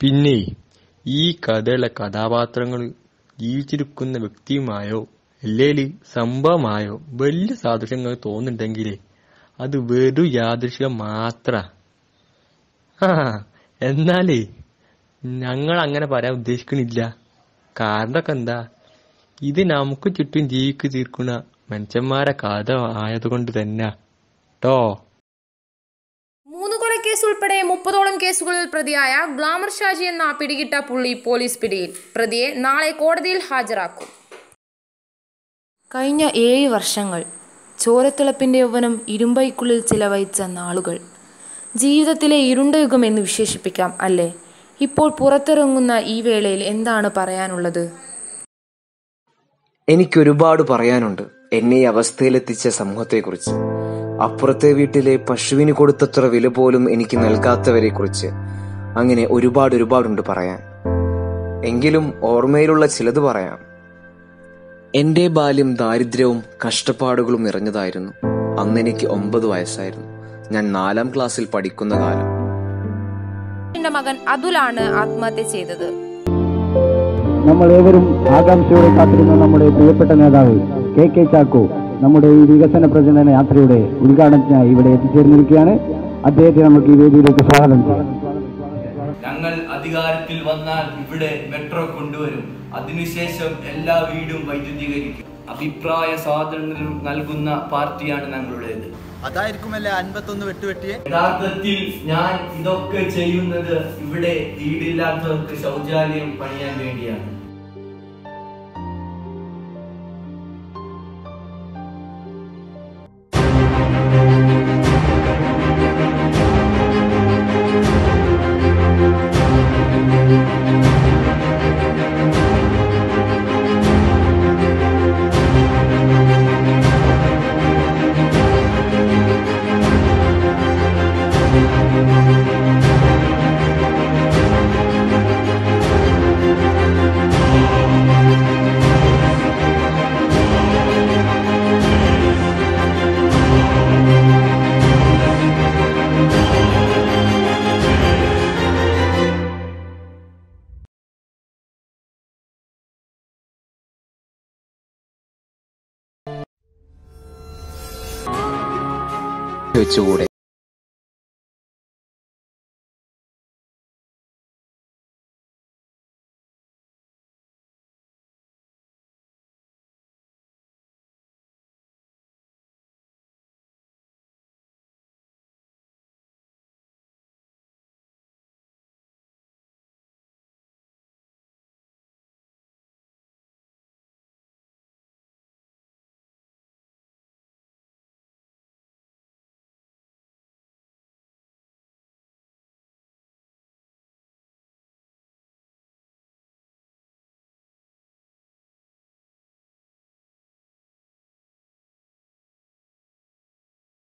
പിന്നെ ഈ കഥയിലെ കഥാപാത്രങ്ങൾ ജീവിച്ചിരിക്കുന്ന വ്യക്തിയുമായോ അല്ലേല് സംഭവമായോ വലിയ സാദൃശ്യങ്ങൾ തോന്നുന്നുണ്ടെങ്കിലേ അത് വെറും യാദൃശ്യം മാത്ര ആ എന്നാലേ ഞങ്ങൾ അങ്ങനെ പറയാൻ ഉദ്ദേശിക്കണില്ല കാരണമൊക്കെ എന്താ ഇത് നമുക്ക് ചുറ്റും ജീവിക്ക് തീർക്കുന്ന മനുഷ്യന്മാരെ കഥ ആയതുകൊണ്ട് തന്നെ ട്ടോ മൂന്ന് കൊലക്കേസ് ഉൾപ്പെടെ മുപ്പതോളം കേസുകളിൽ പ്രതിയായ ഗ്ലാമർ ഷാജി എന്ന പിടികിട്ട പുള്ളി പോലീസ് പിടിയിൽ പ്രതിയെ നാളെ കോടതിയിൽ ഹാജരാക്കും കഴിഞ്ഞ ഏഴ് വർഷങ്ങൾ ചോരത്തിളപ്പിൻ്റെ യൗവനം ഇരുമ്പൈക്കുള്ളിൽ ചിലവഴിച്ച നാളുകൾ ജീവിതത്തിലെ ഇരുണ്ട യുഗം എന്ന് വിശേഷിപ്പിക്കാം അല്ലേ ഇപ്പോൾ പുറത്തിറങ്ങുന്ന ഈ വേളയിൽ എന്താണ് പറയാനുള്ളത് എനിക്കൊരുപാട് പറയാനുണ്ട് എന്നെ ഈ അവസ്ഥയിലെത്തിച്ച സമൂഹത്തെക്കുറിച്ച് അപ്പുറത്തെ വീട്ടിലെ പശുവിന് കൊടുത്തത്ര വില പോലും എനിക്ക് നൽകാത്തവരെ കുറിച്ച് അങ്ങനെ ഒരുപാട് ഒരുപാടുണ്ട് പറയാൻ എങ്കിലും ഓർമ്മയിലുള്ള ചിലത് പറയാം എന്റെ ബാല്യം ദാരിദ്ര്യവും കഷ്ടപ്പാടുകളും നിറഞ്ഞതായിരുന്നു അന്ന് എനിക്ക് ഒമ്പത് വയസ്സായിരുന്നു ഞാൻ നാലാം ക്ലാസ്സിൽ പഠിക്കുന്ന കാലം എന്റെ മകൻ അതുലാണ് ആത്മഹത്യ ചെയ്തത് നമ്മൾ ഏവരും ആകാംക്ഷയോടെ കാത്തിരുന്ന നമ്മുടെ പ്രിയപ്പെട്ട നേതാവ് കെ കെ ചാക്കോ നമ്മുടെ ഈ വികസന പ്രചരണ യാത്രയുടെ ഉദ്ഘാടനത്തിനായി ഇവിടെ എത്തിച്ചേർന്നിരിക്കുകയാണ് അദ്ദേഹത്തെ നമുക്ക് ഈ വേദിയിലേക്ക് സ്വാഗതം ചെയ്യാം ഞങ്ങൾ അധികാരത്തിൽ വന്നാൽ ഇവിടെ മെട്രോ കൊണ്ടുവരും അതിനുശേഷം എല്ലാ വീടും വൈദ്യുതീകരിക്കും അഭിപ്രായ സ്വാതന്ത്ര്യം നൽകുന്ന പാർട്ടിയാണ് ഞങ്ങളുടേത് അതായിരിക്കുമല്ലേ അൻപത്തൊന്ന് വെട്ടുവെട്ടിയെ യഥാർത്ഥത്തിൽ ഞാൻ ഇതൊക്കെ ചെയ്യുന്നത് ഇവിടെ വീടില്ലാത്തവർക്ക് ശൗചാലയം പണിയാൻ വേണ്ടിയാണ് വെച്ചുകൂടെ